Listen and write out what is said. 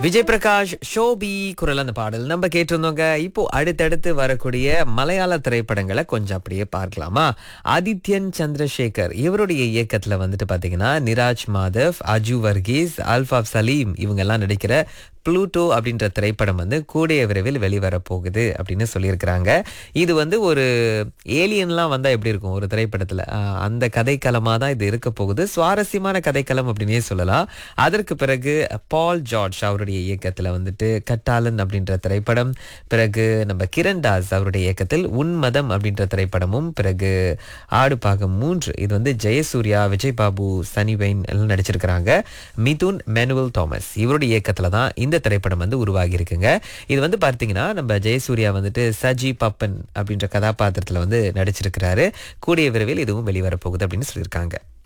விஜய் பிரகாஷ் ஷோபி குரல் அந்த பாடல் நம்ம கேட்டிருந்தோங்க இப்போ அடுத்தடுத்து வரக்கூடிய மலையாள திரைப்படங்களை கொஞ்சம் அப்படியே பார்க்கலாமா ஆதித்யன் சந்திரசேகர் இவருடைய இயக்கத்துல வந்துட்டு பாத்தீங்கன்னா நிராஜ் மாதவ் அஜு வர்கீஸ் அல்ஃபாப் சலீம் இவங்க எல்லாம் நடிக்கிற ப்ளூட்டோ அப்படின்ற திரைப்படம் வந்து கூடிய விரைவில் வெளிவர போகுது அப்படின்னு சொல்லியிருக்கிறாங்க இது வந்து ஒரு ஏலியன்லாம் வந்தா எப்படி இருக்கும் ஒரு திரைப்படத்துல ஆஹ் அந்த கதைக்களமாக தான் இது இருக்க போகுது சுவாரஸ்யமான கதைக்களம் அப்படின்னே சொல்லலாம் அதற்கு பிறகு பால் ஜார்ஜ் அவருடைய இயக்கத்துல வந்துட்டு கட்டாலன் அப்படின்ற திரைப்படம் பிறகு நம்ம கிரண் தாஸ் அவருடைய இயக்கத்தில் உன்மதம் அப்படின்ற திரைப்படமும் பிறகு ஆடு பாகம் மூன்று இது வந்து ஜெயசூர்யா விஜய் பாபு சனிவைன் எல்லாம் நடிச்சிருக்கிறாங்க மிதுன் மேனுவல் தாமஸ் இவருடைய இயக்கத்துல தான் இந்த திரைப்படம் வந்து உருவாகி இருக்குங்க இது வந்து பார்த்தீங்கன்னா நம்ம ஜெயசூர்யா வந்துட்டு சஜி பப்பன் அப்படின்ற கதாபாத்திரத்துல வந்து நடிச்சிருக்கிறாரு கூடிய விரைவில் இதுவும் வெளிவர போகுது அப்படின்னு சொல்லியிருக்காங்க